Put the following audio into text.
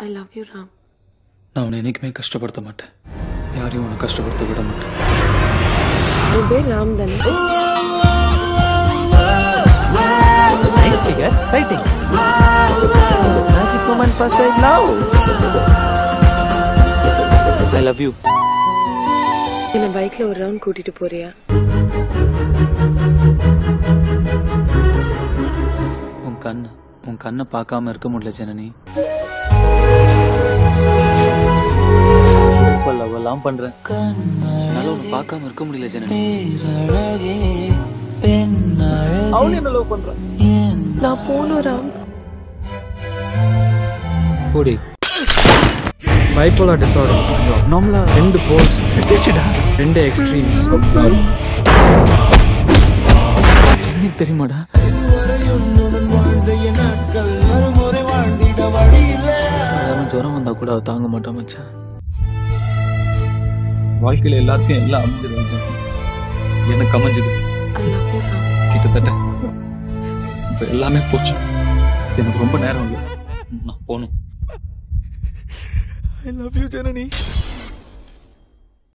I love you Ram நான் உன்னை என்னைக்குமே கஷ்டப்படுத்த மாட்டேன் யாரையும் உன்னை கஷ்டப்படுத்த விட மாட்டேன் உன் பேர் ராம் தானே Nice figure, exciting. Magic moment first I love. I love you என்ன பைக்ல ஒரு ரவுண்ட் கூட்டிட்டு போறியா உன் கண்ணு உன் கண்ணை பார்க்காம இருக்க முடியல ஜனனி லவ் எல்லாம் பண்றேன் என்னால உன்னை பார்க்காம இருக்க முடியல ஜனனி அவனு என்ன லவ் பண்றான் நான் போகணும் ராம் கூடி பைப்போலார் டிசார்டர் நார்மலா ரெண்டு போல்ஸ் சத்தியச்சிடா ரெண்டு எக்ஸ்ட்ரீம்ஸ் எனக்கு தெரியுமாடா சாதாரண ஜுரம் வந்தா கூட அவ தாங்க மாட்டா மச்சான் வாழ்க்கையில எல்லாருக்கும் எல்லாம் அமைஞ்சிடும் ஜனனி. எனக்கு அமைஞ்சது ஐ லவ் யூ ராம் கிட்டத்தட்ட இப்ப எல்லாமே போச்சு எனக்கு ரொம்ப நேரம் இல்லை நான் போகணும் ஐ லவ் யூ ஜனனி